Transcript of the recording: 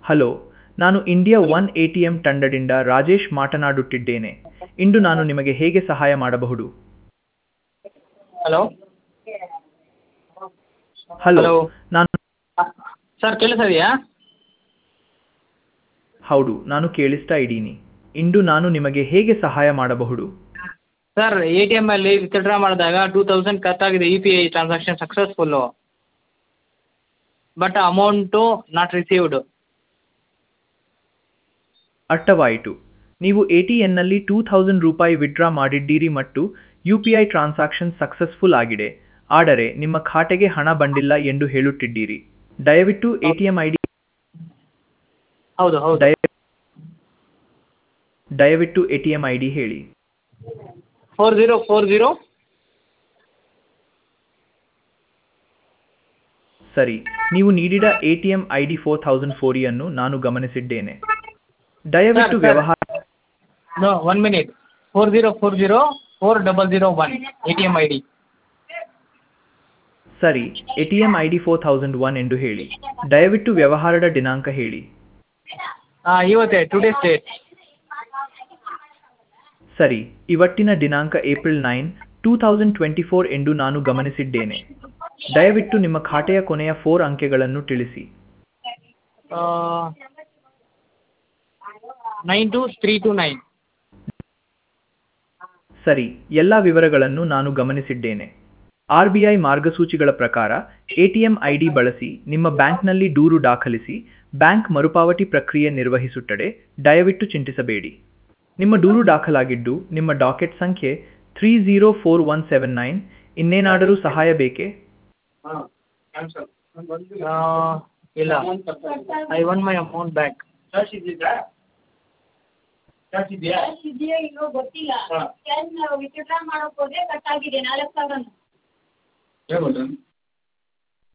Hello ನಾನು India one A T M ತಂಡದಿಂದ ರಾಜೇಶ್ ಮಾತನಾಡುತ್ತಿದ್ದೇನೆ ಇಂದು ನಾನು ನಿಮಗೆ ಹೇಗೆ ಸಹಾಯ ಮಾಡಬಹುದು ಹಲೋ ಹಲೋ Hello. ನಾನು ಸರ್ ಕೇಳಿಸ್ತಾ ಇದೆಯಾ ಹೌದು ನಾನು ಕೇಳಿಸ್ತಾ ಇದ್ದೀನಿ ಇಂದು ನಾನು ನಿಮಗೆ ಹೇಗೆ ಸಹಾಯ ಮಾಡಬಹುದು ಸರ್ ಎ ಟಿ ಎಮ್ಮಲ್ಲಿ ವಿತ್ಡ್ರಾ ಮಾಡಿದಾಗ ಟೂ ತೌಸಂಡ್ ಕಟ್ಟಾಗಿದೆ U P I transaction successful but amount not received ಅರ್ಥವಾಯಿತು ನೀವು ಎ ಟಿ ಎನ್ನಲ್ಲಿ ಟೂ ಥೌಸಂಡ್ ರೂಪಾಯಿ ವಿಡ್ರಾ ಮಾಡಿದ್ದೀರಿ ಮತ್ತು U P I transaction successful ಆಗಿದೆ ಆದರೆ ನಿಮ್ಮ ಖಾತೆಗೆ ಹಣ ಬಂದಿಲ್ಲ ಎಂದು ಹೇಳುತ್ತಿದ್ದೀರಿ ದಯವಿಟ್ಟು A T M I D ಹೌದು ಹೌದು ದಯ ದಯವಿಟ್ಟು A T M I D ಹೇಳಿ ಫೋರ್ ಝೀರೋ ಫೋರ್ ಝೀರೋ ಸರಿ ನೀವು ನೀಡಿದ A T M I D four thousand ಫೋರಿಯನ್ನು ನಾನು ಗಮನಿಸಿದ್ದೇನೆ ದಯವಿಟ್ಟು ಸರ್, ಸರ್. ವ್ಯವಹಾರ no one minute four zero four zero four double zero one A T M I D ಸರಿ A T M I D four thousand one ಎಂದು ಹೇಳಿ ದಯವಿಟ್ಟು ವ್ಯವಹಾರದ ದಿನಾಂಕ ಹೇಳಿ ಹಾಂ ಇವತ್ತೇ ಟುಡೇಸ್ ಡೇಟ್ ಸರಿ ಇವತ್ತಿನ ದಿನಾಂಕ April nine two thousand twenty four ಎಂದು ನಾನು ಗಮನಿಸಿದ್ದೇನೆ ದಯವಿಟ್ಟು ನಿಮ್ಮ ಖಾತೆಯ ಕೊನೆಯ ಫೋರ್ ಅಂಕೆಗಳನ್ನು ತಿಳಿಸಿ nine two three two nine ಸರಿ ಎಲ್ಲ ವಿವರಗಳನ್ನು ನಾನು ಗಮನಿಸಿದ್ದೇನೆ ಆರ್ ಬಿ ಐ ಮಾರ್ಗಸೂಚಿಗಳ ಪ್ರಕಾರ ಎಟಿಎಂ ಐ ಡಿ ಬಳಸಿ ನಿಮ್ಮ ಬ್ಯಾಂಕ್ನಲ್ಲಿ ದೂರು ದಾಖಲಿಸಿ ಬ್ಯಾಂಕ್ ಮರುಪಾವತಿ ಪ್ರಕ್ರಿಯೆ ನಿರ್ವಹಿಸುತ್ತದೆ ದಯವಿಟ್ಟು ಚಿಂತಿಸಬೇಡಿ ನಿಮ್ಮ ದೂರು ದಾಖಲಾಗಿದ್ದು ನಿಮ್ಮ ಡಾಕೆಟ್ ಸಂಖ್ಯೆ three zero four one seven nine ಇನ್ನೇನಾದರೂ ಸಹಾಯ ಬೇಕೇ ಇಲ್ಲ I want my amount back ಇದೆಯಾ ಇಲ್ಲೋ ಗೊತ್ತಿಲ್ಲ ಕ್ಯಾಶ್ ವಿತ್ಡ್ರಾ ಮಾಡೋಕೆ ಹೋದ್ರೆ ಕಟ್ ಆಗಿದೆ ನಾಲ್ಕು ಸಾವಿರ